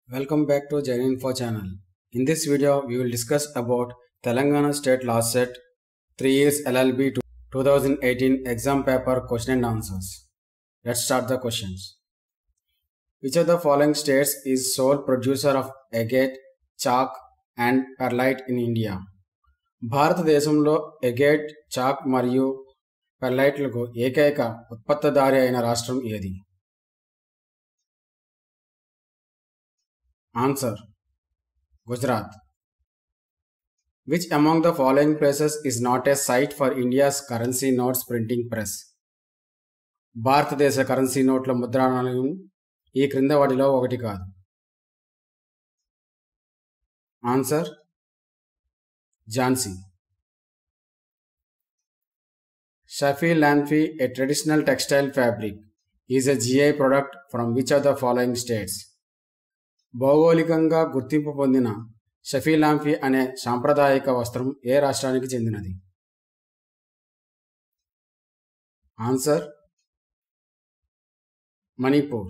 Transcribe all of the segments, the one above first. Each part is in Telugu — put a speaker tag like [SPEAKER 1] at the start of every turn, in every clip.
[SPEAKER 1] Welcome back to Jain Info channel. In this video, we will discuss about Telangana State Law Set 3 years LLB 2018 exam paper question and answers. Let's start the questions. Which of the following states is sole producer of agate, chalk and perlite in India? భారతదేశంలో ఎగేట్ చాక్ మరియు పెర్లైట్లకు ఏకైక ఉత్పత్తిదారి అయిన రాష్ట్రం ఏది answer Gujarat which among the following places is not a site for India's currency notes printing press భారతదేశ కరెన్సీ నోట్ల ముద్రణాలయం ఈ క్రింద వాటిలో ఒకటి కాదు ఆన్సర్ ఝాన్సీ షఫీ లాన్ఫీ a traditional textile fabric is a GI product from which of the following states భౌగోళికంగా గుర్తింపు పొందిన షఫీలాంఫీ అనే సాంప్రదాయిక వస్త్రం ఏ రాష్ట్రానికి చెందినది answer Manipur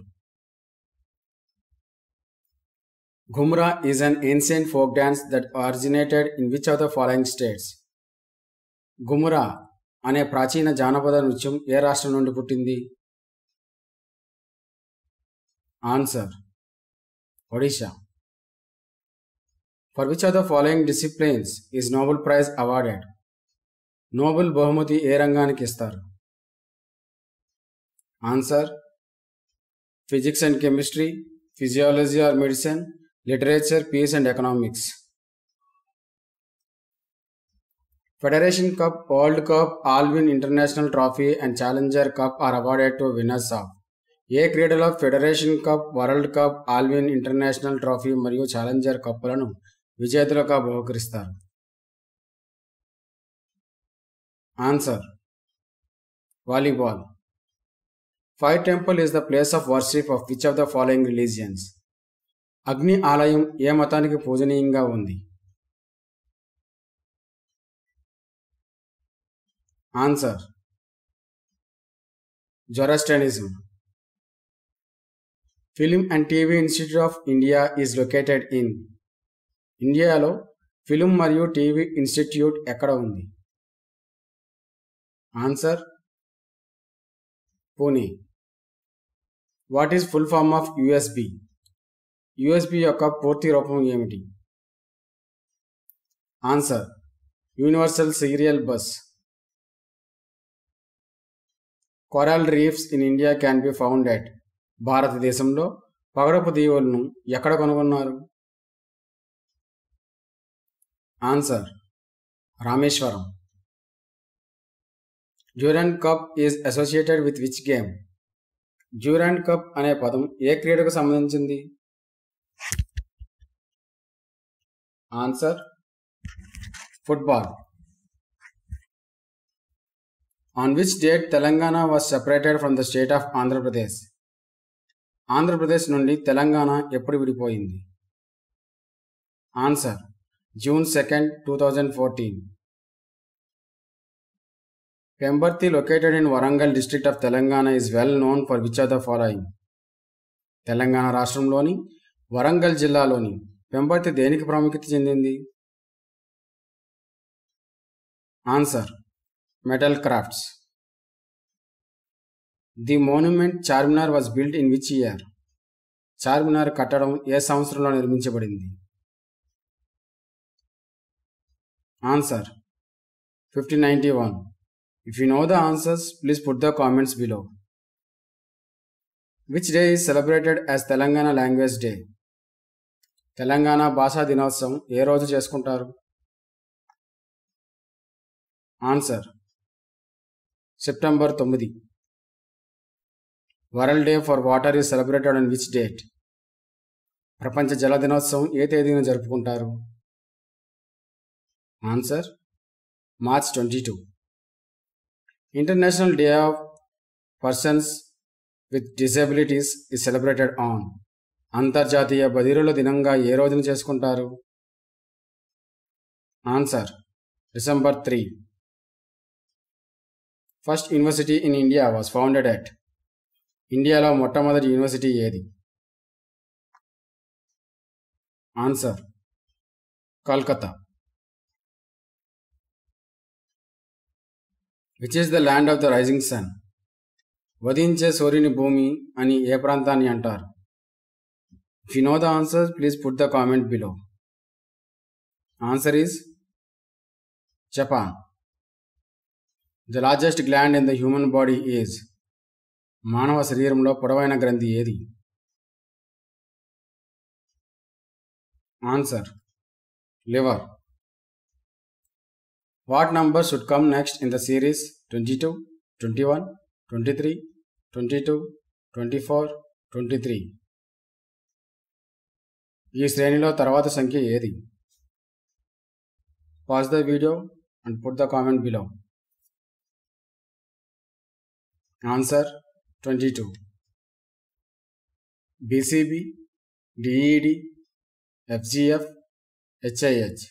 [SPEAKER 1] Ghumra is an ancient folk dance that originated in which of the following states Ghumra అనే ప్రాచీన జానపద నృత్యం ఏ రాష్ట్రం నుండి పుట్టింది answer Odisha for which of the following disciplines is Nobel prize awarded Nobel బహుమతి ఏ రంగానికి ఇస్తారు answer physics and chemistry physiology or medicine literature peace and economics federation cup world cup Alwyn international trophy and challenger cup are awarded to winners of ఏ క్రీడలో federation cup world cup Alwyn international trophy మరియు ఛాలెంజర్ కప్పులను విజేతలుగా బహుకరిస్తారు answer volleyball fire temple is the place of worship of which of the following religions అగ్ని ఆలయం ఏ మతానికి పూజనీయంగా ఉంది answer zoroastrianism film and TV institute of India is located in ఇండియాలో ఫిలిం మరియు టీవీ ఇన్స్టిట్యూట్ ఎక్కడ ఉంది answer Pune what is full form of USB USB యొక్క పూర్తి రూపం ఏమిటి answer universal serial bus coral reefs in India can be found at భారతదేశంలో పగడపు దీవులను ఎక్కడ కనుగొన్నారు answer Rameswaram Durand cup is associated with which game Durand cup అనే పదం ఏ క్రీడకు సంబంధించింది answer football on which date Telangana was separated from the state of Andhra Pradesh Andhra Pradesh నుండి తెలంగాణ ఎప్పుడు విడిపోయింది answer June second two thousand fourteen Pembarthi located in Warangal district of Telangana is well known for which of the following Telangana రాష్ట్రంలోని వరంగల్ జిల్లాలోని పెంబర్తి దేనికి ప్రాముఖ్యత చెందింది answer metal crafts the monument Charminar was built in which year Charminar కట్టడం ఏ సంవత్సరంలో నిర్మించబడింది answer fifteen ninety one if you know the answers please put the comments below which day is celebrated as Telangana language day Telangana భాషా దినోత్సవం ఏ రోజు చేసుకుంటారు ఆన్సర్ సెప్టెంబర్ తొమ్మిది world day for water is celebrated on which date ప్రపంచ జల దినోత్సవం ఏ తేదీన జరుపుకుంటారు answer March twenty two international day of persons with disabilities is celebrated on అంతర్జాతీయ బదిరుల దినంగా ఏ రోజున చేసుకుంటారు answer December three first university in India was founded at ఇండియాలో మొట్టమొదటి యూనివర్సిటీ ఏది answer Calcutta which is the land of the rising sun వధించే సూర్యుని భూమి అని ఏ ప్రాంతాన్ని అంటారు if you know the answer please put the comment below answer is Japan the largest gland in the human body is మానవ శరీరంలో పొడవైన గ్రంథి ఏది answer liver what number should come next in the series twenty two twenty one twenty three twenty two twenty four twenty three ఈ శ్రేణిలో తర్వాత సంఖ్య ఏది pause the video and put the comment below answer twenty two BCB DED FGF HIH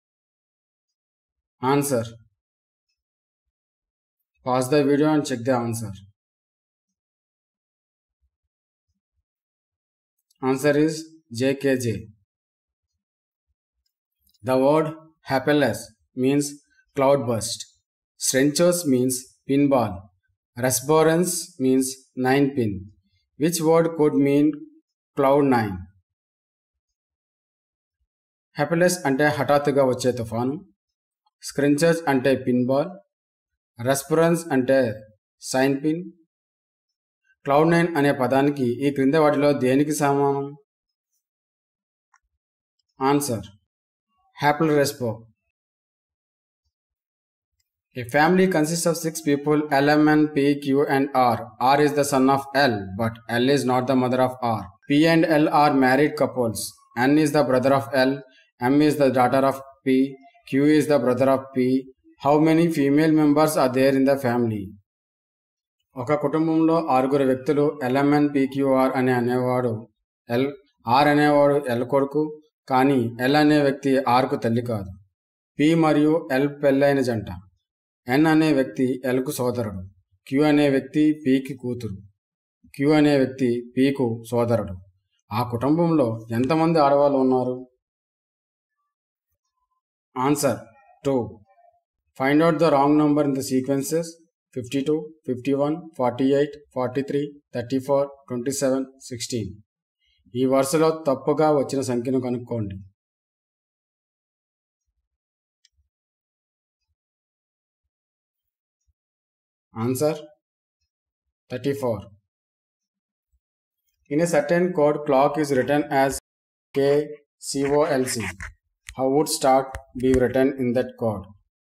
[SPEAKER 1] answer pause the video and check the answer answer is JKJ the word hapless means cloud burst స్ట్రెంచోస్ మీన్స్ పిన్బాల్ రెస్బోరెన్స్ means nine pin which word could mean cloud nine happiness అంటే హఠాత్తుగా వచ్చే తుఫాను స్క్రించర్స్ అంటే పిన్ బాల్ రెస్పరెన్స్ అంటే సైన్ పిన్ క్లౌడ్ నైన్ అనే పదానికి ఈ క్రింద వాటిలో దేనికి సమానం ఆన్సర్ హ్యాపిల్ రెస్పో A family consists of six people L, M, N, P, Q, and R. R is the son of L, but L is not the mother of R. P and L are married couples. N is the brother of L, M is the daughter of P, Q is the brother of P. How many female members are there in the family? ఒక కుటుంబంలో ఆరుగురు వ్యక్తులు ఎల్ఎంఎన్ పీక్యూఆర్ అనే అనేవాడు ఎల్ ఆర్ అనేవాడు ఎల్ కొడుకు కానీ ఎల్ అనే వ్యక్తి ఆర్కు తల్లి కాదు పి మరియు ఎల్ పెళ్ళైన జంట ఎన్ అనే వ్యక్తి ఎల్కు సోదరుడు క్యూ అనే వ్యక్తి పీకి కూతురు క్యూ అనే వ్యక్తి పీకు సోదరుడు ఆ కుటుంబంలో ఎంతమంది ఆడవాళ్ళు ఉన్నారు answer to find out the wrong number in the sequences fifty two fifty one forty eight forty three thirty four twenty seven sixteen ఈ వరుసలో తప్పుగా వచ్చిన సంఖ్యను కనుక్కోండి Answer 34. In a certain code, clock is written as KCOLC. How would start be written in that code?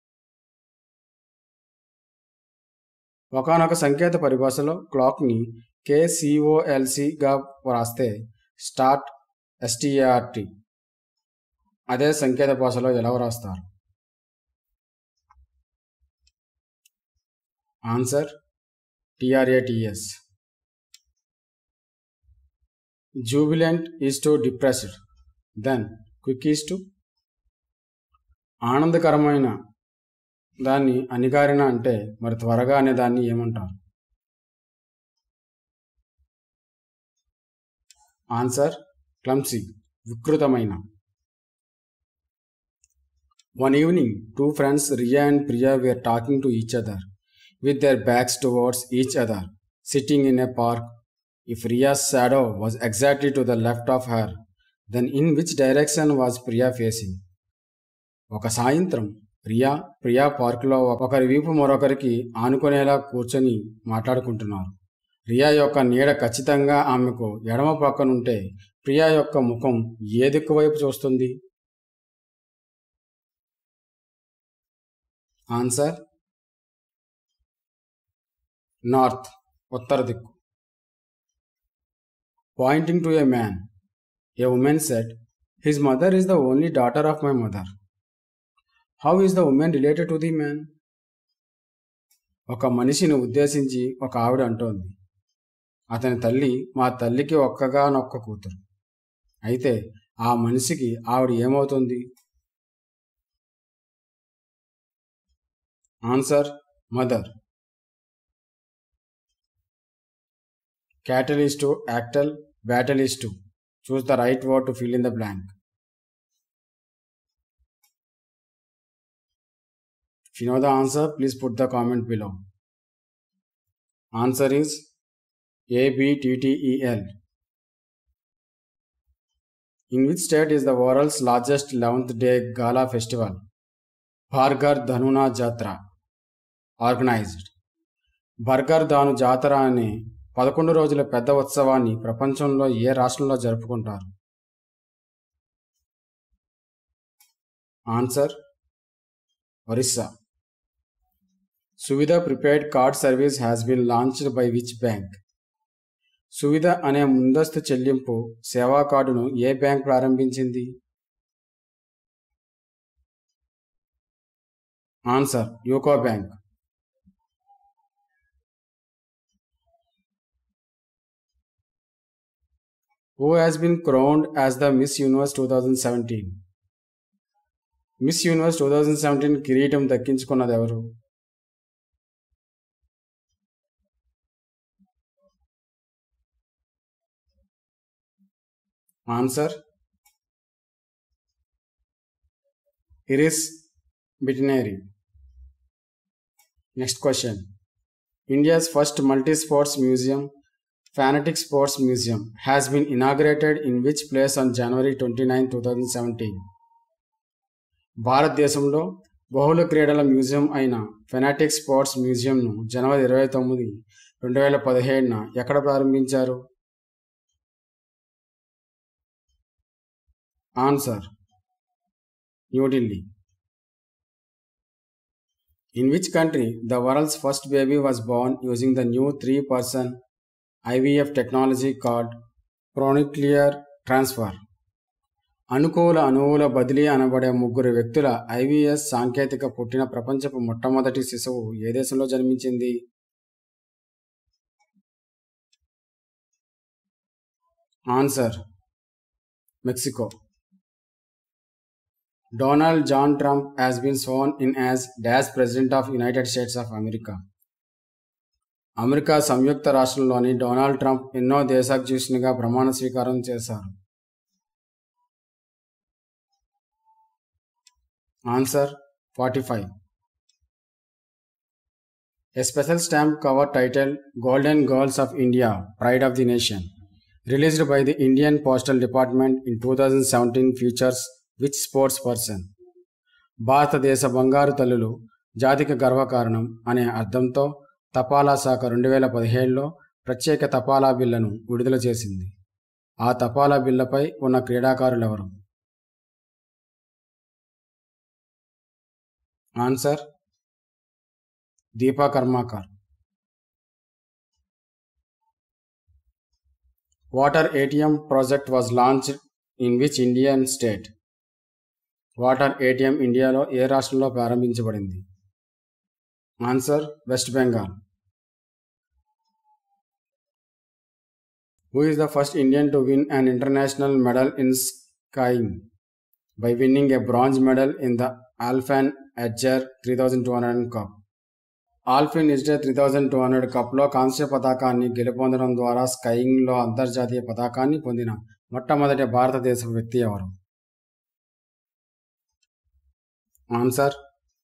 [SPEAKER 1] ఒకనొక సంకేత పరిభాషలో క్లాక్ని కేసిఓఎల్సిగా వ్రాస్తే స్టార్ట్ ఎస్టీఆర్టి అదే సంకేత భాషలో ఎలా వ్రాస్తారు answer TRATS jubilant is to depressed then quick is to ఆనందకరమైన దాన్ని అనిగారిన అంటే మరి త్వరగా అనే దాన్ని ఏమంటారు ఆన్సర్ క్లమ్సీ వికృతమైన one evening two friends Riya and Priya were talking to each other with their backs towards each other, sitting in a park. If Riya's shadow was exactly to the left of her, then in which direction was Priya facing? ఒక సాయంత్రం ప్రియా ప్రియా పార్కులో ఒకరి వీపు మరొకరికి ఆనుకునేలా కూర్చొని మాట్లాడుకుంటున్నారు రియా యొక్క నీడ ఖచ్చితంగా ఆమెకు ఎడమ పక్కనుంటే ప్రియా యొక్క ముఖం ఏ దిక్కు వైపు చూస్తుంది ఆన్సర్ నార్త్ ఉత్తర దిక్కు pointing to a man a woman said his mother is the only daughter of my mother how is the woman related to the man ఒక మనిషిని ఉద్దేశించి ఒక ఆవిడ అంటోంది అతని తల్లి మా తల్లికి ఒక్కగానొక్క కూతురు అయితే ఆ మనిషికి ఆవిడ ఏమవుతుంది answer mother Cattle is to actal, battle is to. Choose the right word to fill in the blank. If you know the answer, please put the comment below. Answer is ABTTEL. In which state is the world's largest 11th day gala festival? Bhargar Dhanuna Jatra organized. Bargarh Dhanu Jatra అనే పదకొండు రోజుల పెద్ద ఉత్సవాన్ని ప్రపంచంలో ఏ రాష్ట్రంలో జరుపుకుంటారు answer Orissa Suvidha prepaid card service has been launched by which bank Suvidha అనే ముందస్తు చెల్లింపు సేవా కార్డును ఏ బ్యాంక్ ప్రారంభించింది answer UCO bank who has been crowned as the Miss Universe 2017. Miss Universe two thousand seventeen కిరీటం దక్కించుకున్నది ఎవరు answer Iris Mittenaere next question India's first multi sports museum Fanatic Sports Museum has been inaugurated in which place on January 29, 2017? భారతదేశంలో బహుళ క్రీడల మ్యూజియం అయిన ఫెనాటిక్ స్పోర్ట్స్ మ్యూజియంను జనవరి ఇరవై తొమ్మిది రెండు వేల పదిహేడున ఎక్కడ ప్రారంభించారు answer New Delhi in which country the world's first baby was born using the new three person IVF technology called pronuclear transfer అనుకూల అణువుల బదిలీ అనబడే ముగ్గురు వ్యక్తుల ఐవీఎస్ సాంకేతిక పుట్టిన ప్రపంచపు మొట్టమొదటి శిశువు ఏ దేశంలో జన్మించింది answer Mexico Donald John Trump has been sworn in as dash president of United States of America America సంయుక్త రాష్ట్రంలోని డొనాల్డ్ ట్రంప్ ఎన్నో దేశాధ్యక్షునిగా ప్రమాణ స్వీకారం చేశారు answer forty five a special stamp cover title golden girls of India pride of the nation released by the Indian postal department in two thousand seventeen features which sports person భారతదేశ బంగారు తల్లులు జాతికి గర్వకారణం అనే అర్థంతో తపాలా శాఖ రెండు వేల పదిహేడులో ప్రత్యేక తపాలా బిల్లను విడుదల చేసింది ఆ తపాలా బిల్లపై ఉన్న క్రీడాకారులెవరు answer Deepa Karmakar water ATM project was launched in which Indian state water ATM ఇండియాలో ఏ రాష్ట్రంలో ప్రారంభించబడింది answer West Bengal Who is the first Indian to win an international medal in skiing by winning a bronze medal in the Alpine Adger 3200 Cup? Alpine ఇస్డే త్రీ థౌజండ్ టూ హండ్రెడ్ కప్లో కాంస్య పతాకాన్ని గెలుపొందడం ద్వారా స్కైయింగ్లో అంతర్జాతీయ పతాకాన్ని పొందిన మొట్టమొదటి భారతదేశ వ్యక్తి ఎవరు answer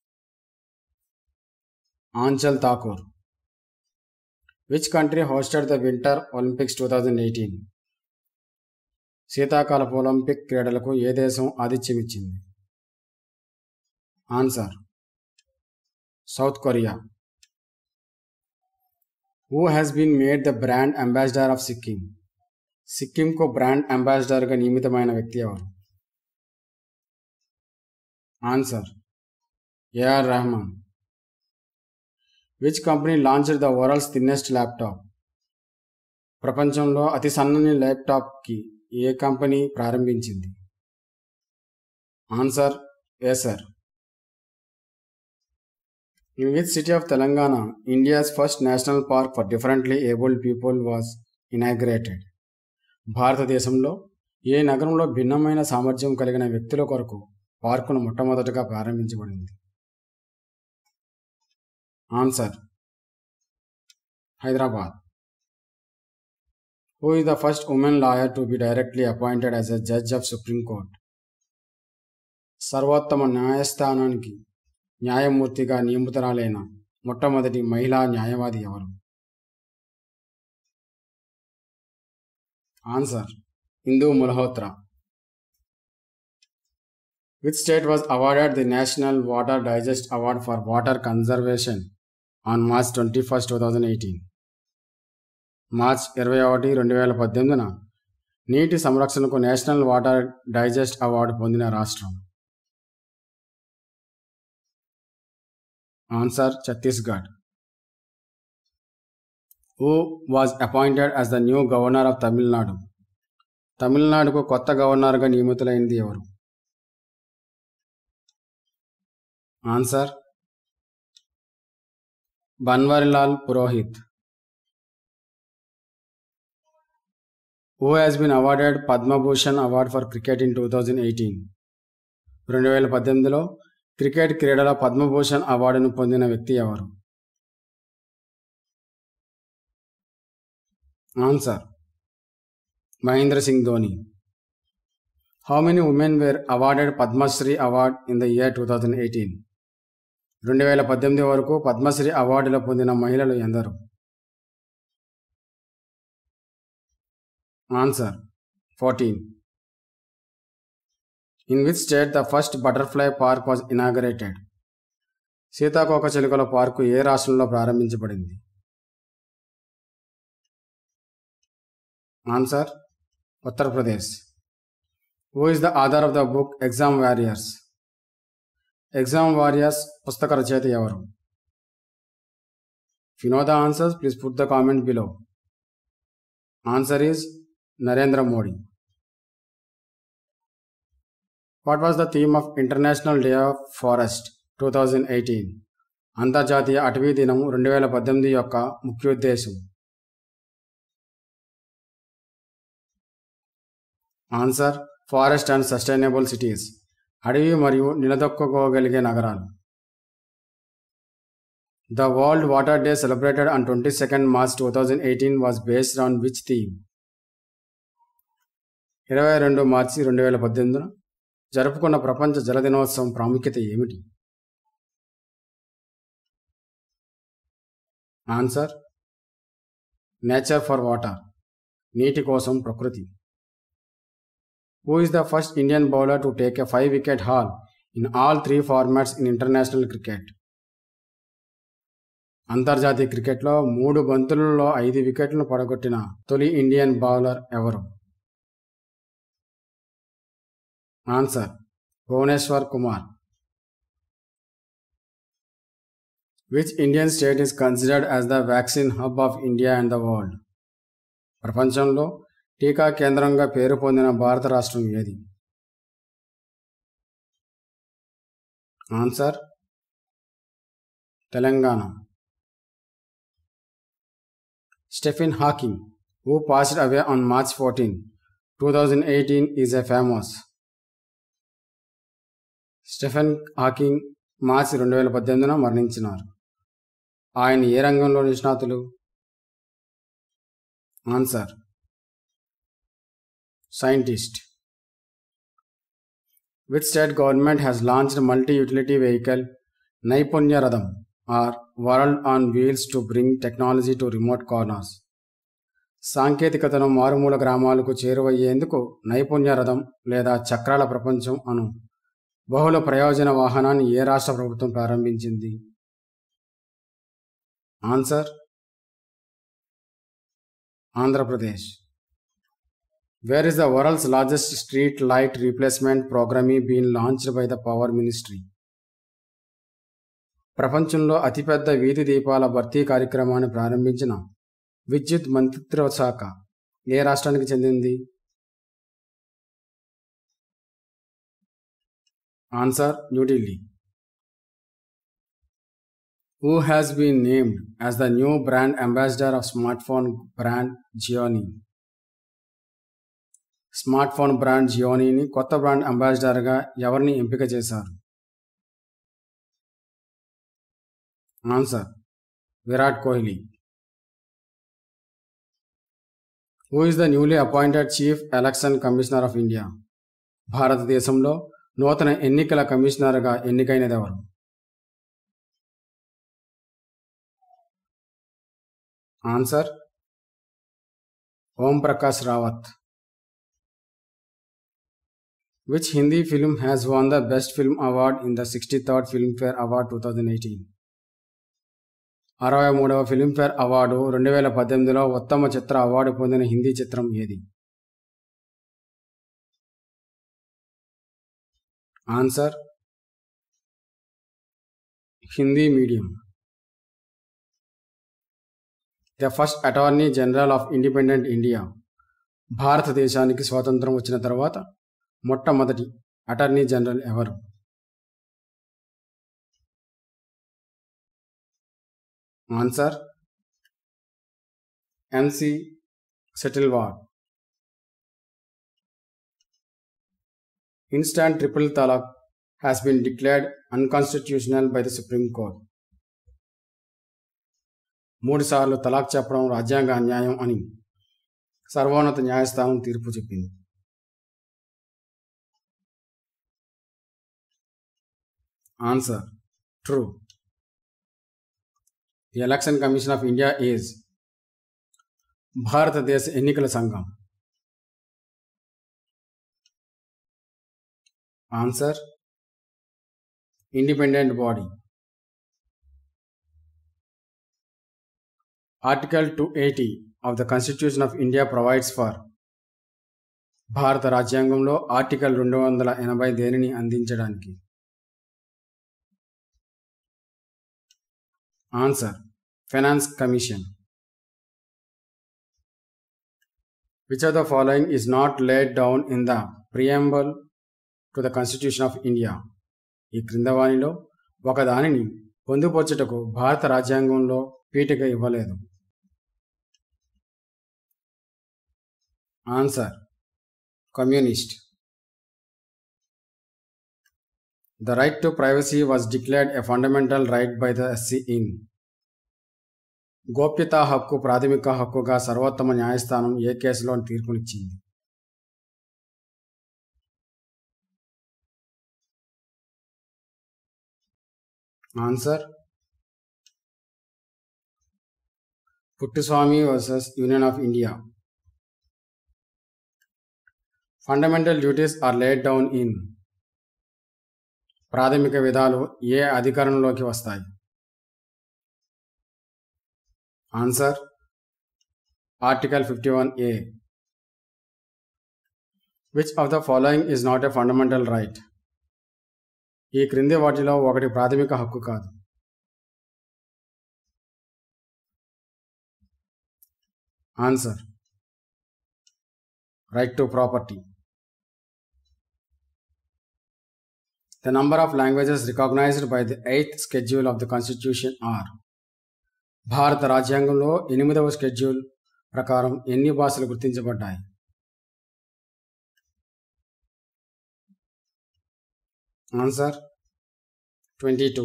[SPEAKER 1] Aanchal Thakur which country hosted the winter Olympics two thousand eighteen శీతాకాలపు ఒలింపిక్ క్రీడలకు ఏ దేశం ఆతిథ్యమిచ్చింది answer south Korea who has been made the brand ambassador of Sikkim సిక్కింకు బ్రాండ్ అంబాసిడర్గా నియమితమైన వ్యక్తి ఎవరు answer A R Rahman which company launched the world's thinnest laptop ప్రపంచంలో అతి సన్నని ల్యాప్టాప్కి ఏ కంపెనీ ప్రారంభించింది answer Acer in which city of Telangana India's first national park for differently abled people was inaugurated భారతదేశంలో ఏ నగరంలో భిన్నమైన సామర్థ్యం కలిగిన వ్యక్తుల కొరకు పార్కును మొట్టమొదటగా ప్రారంభించబడింది answer Hyderabad who is the first woman lawyer to be directly appointed as a judge of Supreme Court? సర్వోత్తమ న్యాయస్థానానికి న్యాయమూర్తిగా నియమితురాలైన మొట్టమొదటి మహిళా న్యాయవాది ఎవరు answer Indu Malhotra which state was awarded the national water digest award for water conservation on March twenty first two thousand eighteen March ఇరవై ఒకటి రెండు వేల పద్దెనిమిదిన నీటి సంరక్షణకు నేషనల్ వాటర్ డైజెస్ట్ అవార్డు పొందిన రాష్ట్రం answer Chhattisgarh who was appointed as the new governor of Tamil Nadu తమిళనాడుకు కొత్త గవర్నర్గా నియమితులైంది ఎవరు answer Banwarilal Purohit who has been awarded Padma Bhushan award for cricket in two thousand eighteen రెండు వేల పద్దెనిమిదిలో క్రికెట్ క్రీడలో పద్మభూషణ్ అవార్డును పొందిన వ్యక్తి ఎవరు answer Mahendra Singh Dhoni how many women were awarded Padma Shri award in the year two thousand eighteen రెండు వేల పద్దెనిమిది వరకు పద్మశ్రీ అవార్డులు పొందిన మహిళలు ఎందరు answer fourteen in which state the first butterfly park was inaugurated సీతాకోక చిలుకల పార్కు ఏ రాష్ట్రంలో ప్రారంభించబడింది answer Uttar Pradesh who is the author of the book exam warriors exam warriors పుస్తక రచయిత ఎవరు you know the answers please put the comment below answer is Narendra Modi what was the theme of international day of forest two thousand eighteen అంతర్జాతీయ అటవీ దినం రెండు వేల పద్దెనిమిది యొక్క ముఖ్యోద్దేశం answer forest and sustainable cities అడవి మరియు నిలదొక్కుకోగలిగే నగరాలు the world water day celebrated on twenty second March two thousand eighteen was based on which theme ఇరవై రెండు మార్చి రెండు వేల పద్దెనిమిదిన జరుపుకున్న ప్రపంచ జల దినోత్సవం ప్రాముఖ్యత ఏమిటి ఆన్సర్ నేచర్ ఫర్ వాటర్ నీటి కోసం ప్రకృతి who is the first Indian bowler to take a five wicket haul in all three formats in international cricket అంతర్జాతీయ క్రికెట్లో మూడు బంతులలో ఐదు వికెట్లను పడగొట్టిన తొలి ఇండియన్ బౌలర్ ఎవరు answer Bhuvneshwar Kumar which Indian state is considered as the vaccine hub of India and the world ప్రపంచంలో టీకా కేంద్రంగా పేరు పొందిన భారత రాష్ట్రం ఏది answer Telangana Stephen Hawking who passed away on March fourteen two thousand eighteen is a famous Stephen Hawking మార్చి రెండు వేల పద్దెనిమిదిన మరణించినారు ఆయన ఏ రంగంలో నిష్ణాతులు answer scientist which state government has launched multi utility vehicle నైపుణ్య రథం or world on wheels to bring technology to remote corners సాంకేతికతను మారుమూల గ్రామాలకు చేరువయ్యేందుకు నైపుణ్య రథం లేదా చక్రాల ప్రపంచం అను బహుళ ప్రయోజన వాహనాన్ని ఏ రాష్ట్ర ప్రభుత్వం ప్రారంభించింది answer Andhra Pradesh where is the world's largest street light replacement programme been launched by the power ministry ప్రపంచంలో అతిపెద్ద వీధి దీపాల భర్తీ కార్యక్రమాన్ని ప్రారంభించిన విద్యుత్ మంత్రిత్వ శాఖ ఏ రాష్ట్రానికి చెందింది answer New Delhi who has been named as the new brand ambassador of smart phone brand Gionee smart phone brand జియోనీని కొత్త బ్రాండ్ అంబాసిడర్గా ఎవరిని ఎంపిక చేశారు answer Virat Kohli who is the newly appointed chief election commissioner of India భారతదేశంలో నూతన ఎన్నికల కమిషనర్గా ఎన్నికైనది ఎవరు Answer Om Prakash Rawat. Which Hindi film has won the Best Film Award in the 63rd Filmfare Award 2018? అరవై మూడవ ఫిల్మ్ఫేర్ అవార్డు రెండు వేల పద్దెనిమిదిలో ఉత్తమ చిత్ర అవార్డు పొందిన హిందీ చిత్రం ఏది answer Hindi medium the first attorney general of independent India భారతదేశానికి స్వాతంత్రం వచ్చిన తర్వాత మొట్టమొదటి అటార్నీ జనరల్ ఎవరు answer M C Setalvad instant triple talaq has been declared unconstitutional by the supreme court మూడుసార్లు తలాక్ చెప్పడం రాజ్యాంగ అన్యాయం అని సర్వోన్నత న్యాయస్థానం తీర్పు చెప్పింది answer true the election commission of India is భారతదేశ ఎన్నికల సంఘం answer independent body article two eighty of the constitution of India provides for భారత రాజ్యాంగంలో ఆర్టికల్ రెండు వందల ఎనభై దేనిని అందించడానికి answer finance commission which of the following is not laid down in the preamble to the constitution of India ఈ క్రింద వాణిలో ఒకదానిని పొందుపరచుటకు భారత రాజ్యాంగంలో పీఠిక ఇవ్వలేదు answer communist the right to privacy was declared a fundamental right by the SC in గోప్యతా హక్కు ప్రాథమిక హక్కుగా సర్వోత్తమ న్యాయస్థానం ఏ కేసులో తీర్పునిచ్చింది answer Puttaswamy versus union of India fundamental duties are laid down in ప్రాథమిక విధాలు ఏ అధికరణలోకి వస్తాయి answer article fifty one A which of the following is not a fundamental right ఈ క్రింది వాటిలో ఒకటి ప్రాథమిక హక్కు కాదు answer right to property The number of languages recognized by the eighth schedule of the Constitution are భారత రాజ్యాంగంలో ఎనిమిదవ షెడ్యూల్ ప్రకారం ఎన్ని భాషలు గుర్తించబడ్డాయి answer twenty two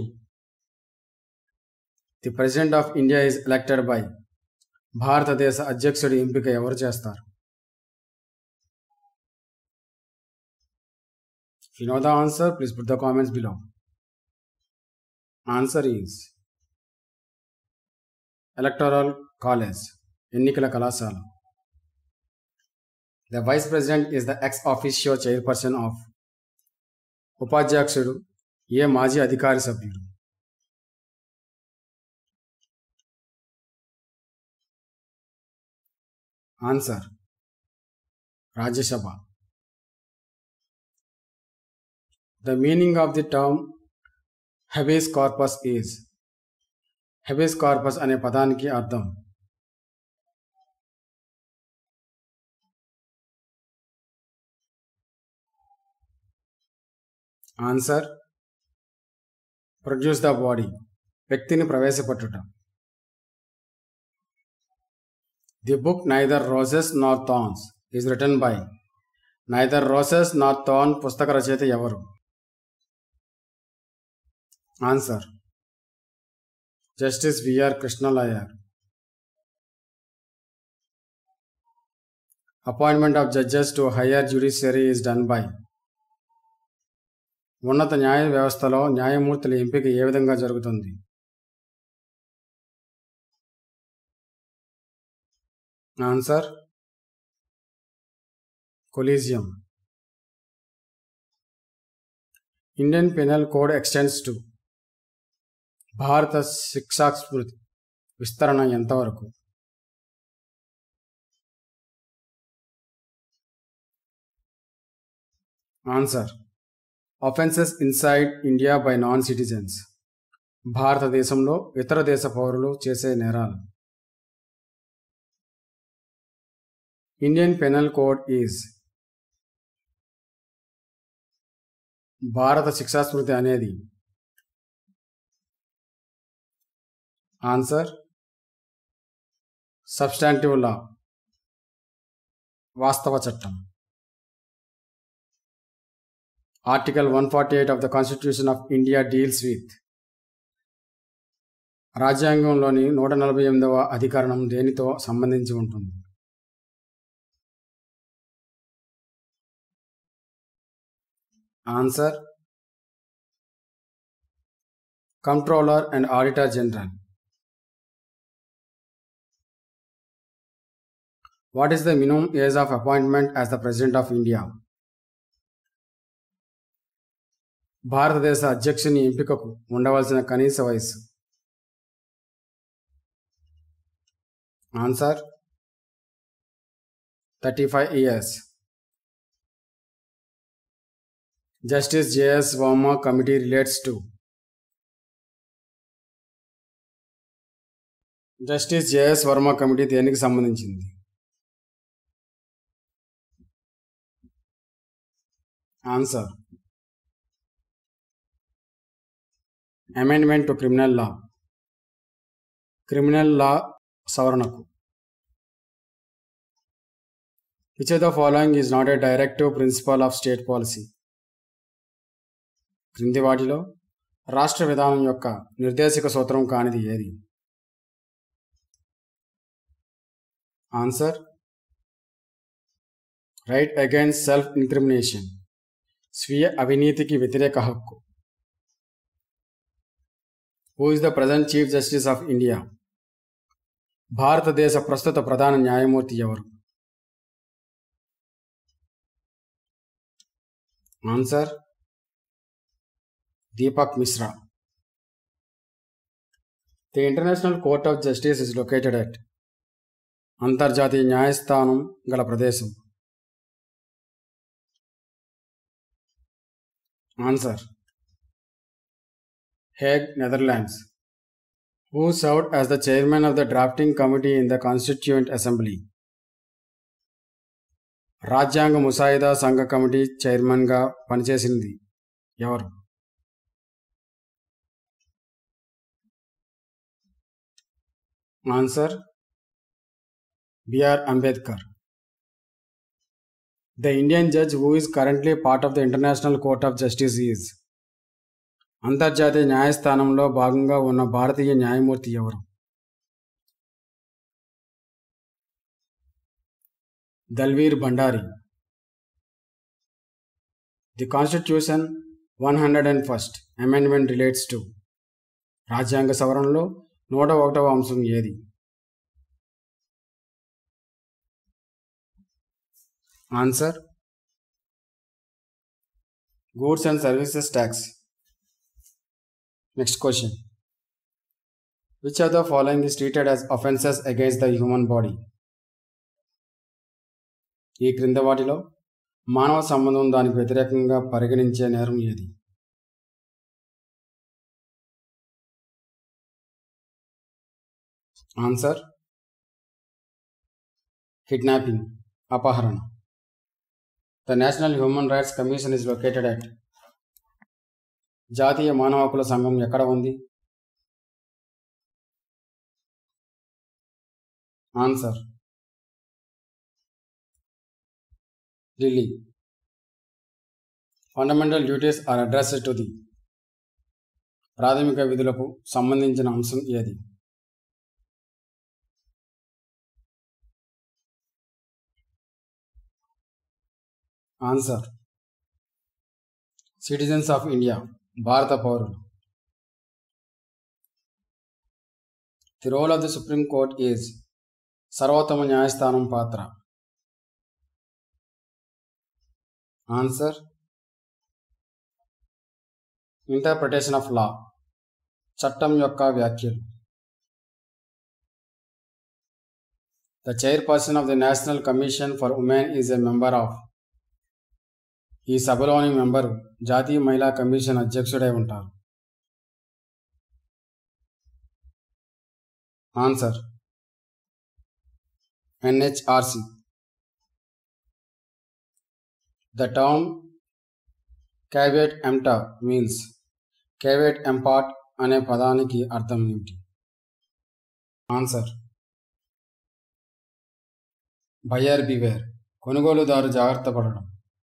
[SPEAKER 1] the president of India is elected by భారతదేశ అధ్యక్షుడి ఎంపిక ఎవరు చేస్తారు If you know the answer, please put the comments below. Answer is Electoral College, ఎన్నికల కళాశాల the vice president is the ex officio chairperson of ఉపాధ్యక్షుడు ఏ మాజీ అధికారి సభ్యుడు answer Rajya Sabha The meaning of the term habeas corpus is habeas corpus అనే పదానికి అర్థం ఆన్సర్ ప్రొడ్యూస్ ద బాడీ వ్యక్తిని ప్రవేశపెట్టుట the book neither roses nor thorns is written by neither roses nor thorn పుస్తక రచయిత ఎవరు answer justice V R Krishna Iyer appointment of judges to higher judiciary is done by ఉన్నత న్యాయ వ్యవస్థలో న్యాయమూర్తుల ఎంపిక ఏ విధంగా జరుగుతుంది answer collegium Indian penal code extends to భారత శిక్షా స్మృతి విస్తరణ ఎంతవరకు answer offences inside India by non citizens భారతదేశంలో ఇతర దేశ పౌరులు చేసే నేరాలు ఇండియన్ పెనల్ కోడ్ ఈజ్ భారత శిక్షాస్మృతి అనేది ఆన్సర్ సబ్స్టాంటివ్ లా వాస్తవ చట్టం article one forty eight of the constitution of India deals with రాజ్యాంగంలోని నూట నలభై ఎనిమిదవ అధికరణం దేనితో సంబంధించి ఉంటుంది answer controller and auditor general what is the minimum age of appointment as the president of India భారతదేశ అధ్యక్షుని ఎంపికకు ఉండవలసిన కనీస వయస్సు answer thirty five years justice J S Verma committee relates to justice J S Verma committee దేనికి సంబంధించింది answer amendment to criminal law criminal law సవరణకు which of the following is not a directive principle of state policy క్రింది వాటిలో రాష్ట్ర విధానం యొక్క నిర్దేశక సూత్రం కానిది ఏది answer right against self incrimination స్వీయ అవినీతికి వ్యతిరేక హక్కు who is the present chief justice of India భారతదేశ ప్రస్తుత ప్రధాన న్యాయమూర్తి ఎవరు answer Deepak Mishra the international court of justice is located at అంతర్జాతీయ న్యాయస్థానం గల ప్రదేశం answer Hague Netherlands who served as the chairman of the drafting committee in the constituent assembly రాజ్యాంగ ముసాయిదా సంఘ కమిటీ చైర్మన్గా పనిచేసింది ఎవరు answer B R Ambedkar the Indian judge who is currently part of the international court of justice is అంతర్జాతీయ న్యాయస్థానంలో భాగంగా ఉన్న భారతీయ న్యాయమూర్తి ఎవరు Dalveer Bhandari the constitution one hundred and first amendment relates to రాజ్యాంగ సవరణలో నూట ఒకటవ అంశం ఏది answer goods and services tax next question which of the following is treated as offences against the human body ఈ క్రింద వాటిలో మానవ సంబంధం దానికి వ్యతిరేకంగా పరిగణించే నేరం ఏది ఆన్సర్ కిడ్నాపింగ్ అపహరణ the national human rights commission is located at జాతీయ మానవ హక్కుల సంఘం ఎక్కడ ఉంది answer Delhi fundamental duties are addressed to the ప్రాథమిక విధులకు సంబంధించిన అంశం ఏది ఆన్సర్ సిటిజన్స్ ఆఫ్ ఇండియా భారత పౌరులు the role of the supreme court is సర్వోత్తమ న్యాయస్థానం పాత్ర ఆన్సర్ ఇంటర్ప్రిటేషన్ ఆఫ్ లా చట్టం యొక్క వ్యాఖ్యలు the chairperson of the national commission for women is a member of ఈ సభలోని మెంబరు జాతీయ మహిళా కమిషన్ అధ్యక్షుడై ఉంటారు answer NHRC the term caveat emptor means caveat emptor అనే పదానికి అర్థం ఏమిటి ఆన్సర్ బయర్ బివేర్ కొనుగోలుదారు జాగ్రత్త పడడం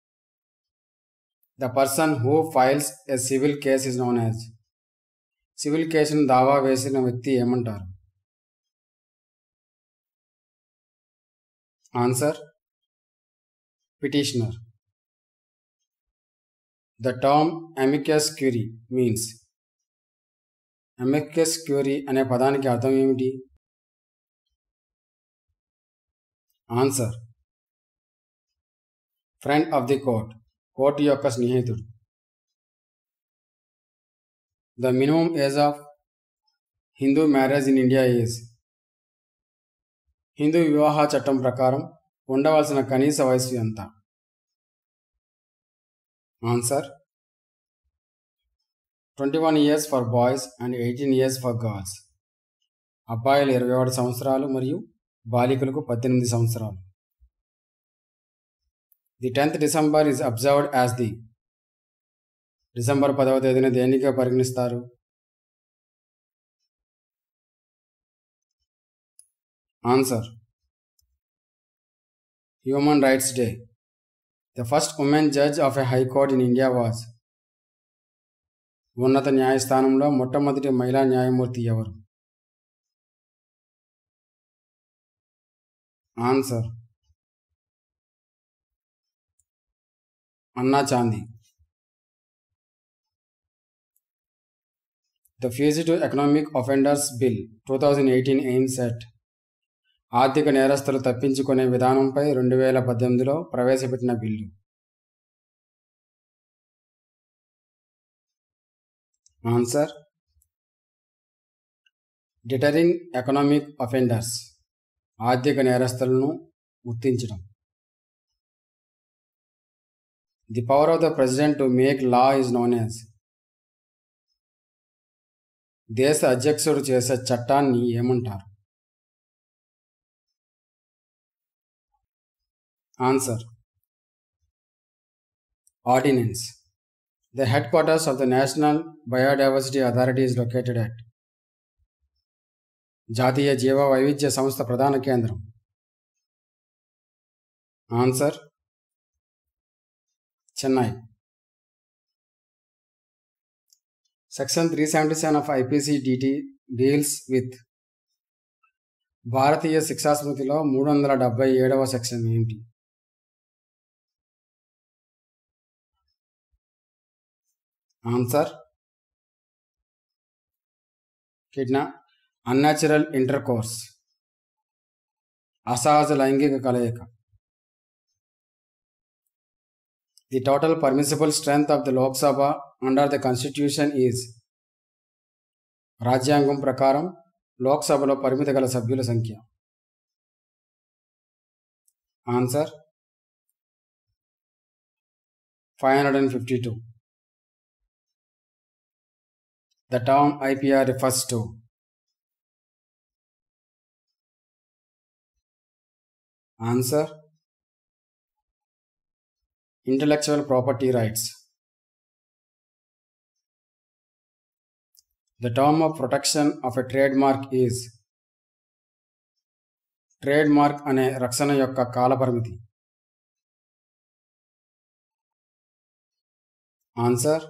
[SPEAKER 1] the person who files a civil case is known as civil కేసును దావా వేసిన వ్యక్తి ఏమంటారు answer petitioner the term amicus curiae means amicus curiae అనే పదానికి అర్థం ఏమిటి answer friend of the court court యొక్క స్నేహితుడు the minimum age of Hindu marriage in India is Hindu వివాహ చట్టం ప్రకారం ఉండవలసిన కనీస వయస్సు ఎంత answer twenty one years for boys and eighteen years for girls అబ్బాయిలు ఇరవై ఒకటి సంవత్సరాలు మరియు బాలికలకు పద్దెనిమిది సంవత్సరాలు the tenth December is observed as the December పదవ తేదీన దేనిగా పరిగణిస్తారు answer human rights day the first women judge of a high court in India was ఉన్నత న్యాయస్థానంలో మొట్టమొదటి మహిళా న్యాయమూర్తి ఎవరు answer Anna Chandy the fugitive economic offenders bill two thousand eighteen aims at ఆర్థిక నేరస్తులు తప్పించుకునే విధానంపై రెండు వేల పద్దెనిమిదిలో ప్రవేశపెట్టిన bill answer deterring economic offenders ఆర్థిక నేరస్తులను గుర్తించడం the power of the president to make law is known as దేశ అధ్యక్షుడు చేసే చట్టాన్ని ఏమంటారు answer ordinance the head quarters of the national biodiversity authority is located at జాతీయ జీవ వైవిధ్య సంస్థ ప్రధాన కేంద్రం answer Chennai section three seventy seven of IPC డిటి డీల్స్ విత్ భారతీయ శిక్షా స్మృతిలో మూడు వందల డెబ్బై ఏడవ సెక్షన్ ఏంటి ఆన్సర్ కిడ్నా అన్యాచురల్ ఇంటర్ కోర్స్ అసహజ లైంగిక కలయిక the total permissible strength of the Lok Sabha under the constitution is రాజ్యాంగం ప్రకారం లోక్సభలో పరిమితి గల సభ్యుల సంఖ్య answer five hundred and fifty two The term IPR refers to Answer Intellectual property rights. The term of protection of a trademark is trademark అనే రక్షణ యొక్క కాలపరిమితి ఆన్సర్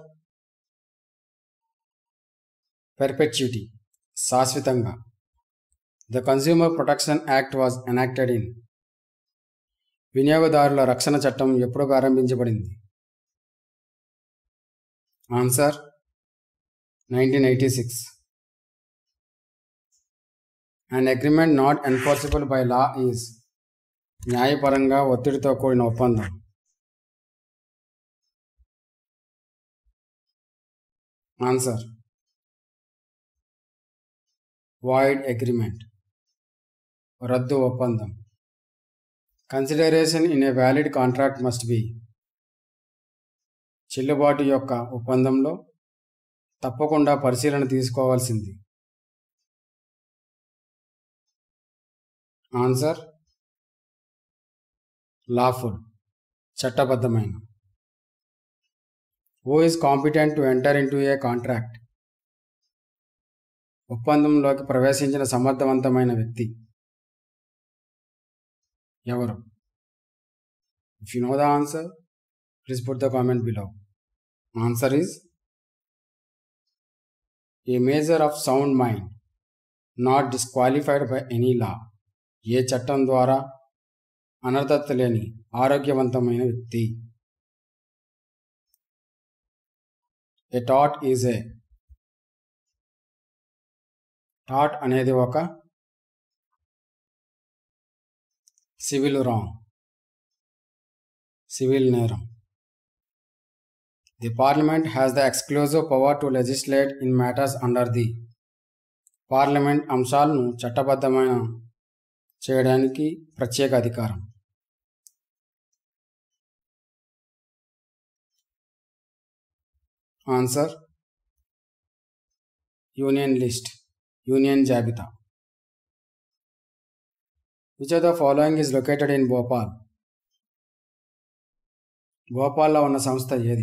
[SPEAKER 1] పెర్పెచ్యుటీ శాశ్వతంగా the consumer protection act was enacted in వినియోగదారుల రక్షణ చట్టం ఎప్పుడు ప్రారంభించబడింది answer nineteen eighty six and agreement not enforceable by law is న్యాయపరంగా ఒత్తిడితో కూడిన ఒప్పందం ఆన్సర్ వాయిడ్ అగ్రిమెంట్ రద్దు ఒప్పందం consideration in a valid contract must be చెల్లుబాటు యొక్క ఒప్పందంలో తప్పకుండా పరిశీలన తీసుకోవాల్సింది ఆన్సర్ లాఫుల్ చట్టబద్ధమైన who is competent to enter into a contract ఒప్పందంలోకి ప్రవేశించిన సమర్థవంతమైన వ్యక్తి ఎవరు if you know the answer please put the comment below answer is a major of sound mind not disqualified by any law ఏ చట్టం ద్వారా అనర్హత లేని ఆరోగ్యవంతమైన వ్యక్తి ఏ టాట్ ఈజ్ ఏ టాట్ అనేది ఒక సివిల్ రాంగ్ సివిల్ నేరం the parliament has the exclusive power to legislate in matters under the parliament అంశాలను చట్టబద్ధమైన చేయడానికి ప్రత్యేక అధికారం ఆన్సర్ యూనియన్ లిస్ట్ యూనియన్ జాబితా which of the following is located in Bhopal భోపాల్లో ఉన్న సంస్థ ఏది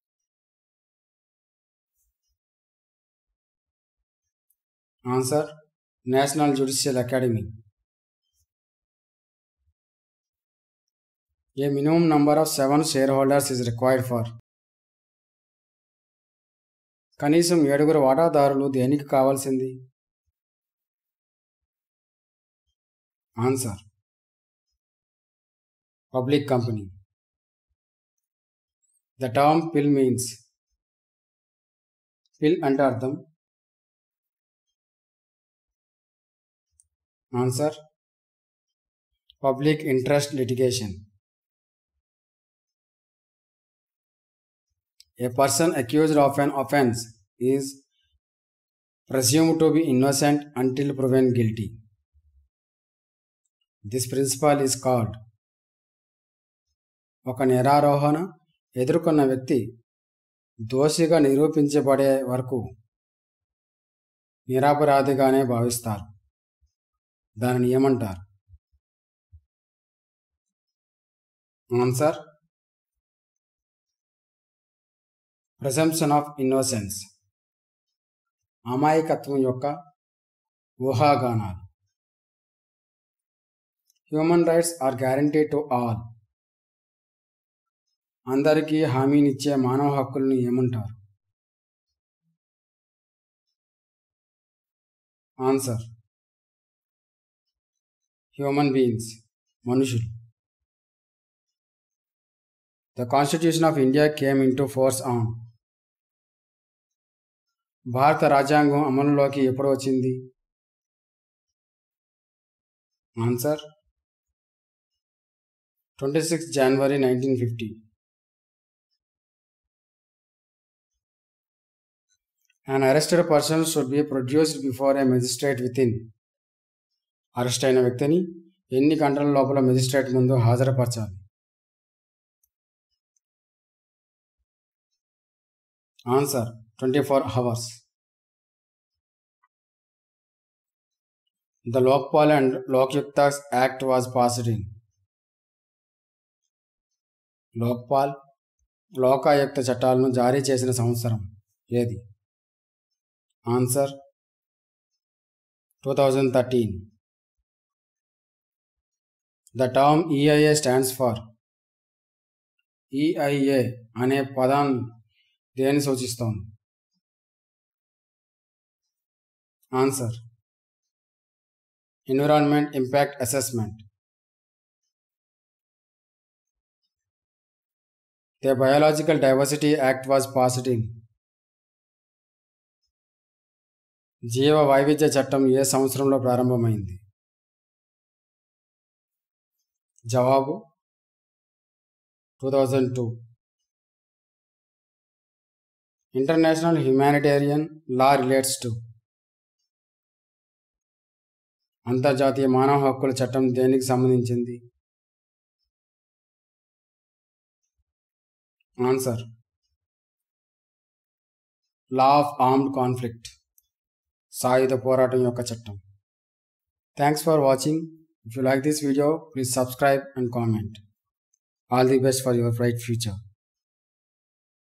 [SPEAKER 1] answer national judicial academy a minimum number of seven share holders is required for కనీసం ఏడుగురు వాటాదారులు దేనికి కావాల్సింది answer public company the term PIL means PIL అంటే అర్థం answer public interest litigation A person accused of an offense is presumed to be innocent until proven guilty. This principle is called ఒక నేరారోహణ ఎదుర్కొన్న వ్యక్తి దోషిగా నిరూపించబడే వరకు నిరాపరాధిగానే భావిస్తారు దానిని ఏమంటారు ఆన్సర్ ప్రెసంప్షన్ ఆఫ్ ఇన్నోసెన్స్ అమాయకత్వం యొక్క ఊహాగానాలు human rights are guarantee to all అందరికీ హామీనిచ్చే మానవ హక్కులను ఏమంటారు ఆన్సర్ హ్యూమన్ బీయింగ్స్ మనుషులు the constitution of India came into force on భారత రాజ్యాంగం అమలులోకి ఎప్పుడు వచ్చింది answer twenty six January nineteen fifty An arrested person should be produced before a magistrate within arrest అయిన వ్యక్తిని ఎన్ని గంటల లోపల మెజిస్ట్రేట్ ముందు హాజరుపరచాలి answer twenty four hours the Lokpal and Lokayuktas act was passed in Lokpal Lokayukta చట్టాలను జారీ చేసిన సంవత్సరం ఏది answer two thousand thirteen the term EIA stands for EIA అనే పదాన్ని దేని సూచిస్తోంది answer environment impact assessment the biological diversity act was passed in జీవ వైవిధ్య చట్టం ఏ సంవత్సరంలో ప్రారంభమైంది జవాబు two thousand two international humanitarian law relates to అంతర్జాతీయ మానవ హక్కుల చట్టం దేనికి సంబంధించింది answer law of armed conflict సాయుధ పోరాటం యొక్క చట్టం thanks for watching if you like this video please subscribe and comment all the best for your bright future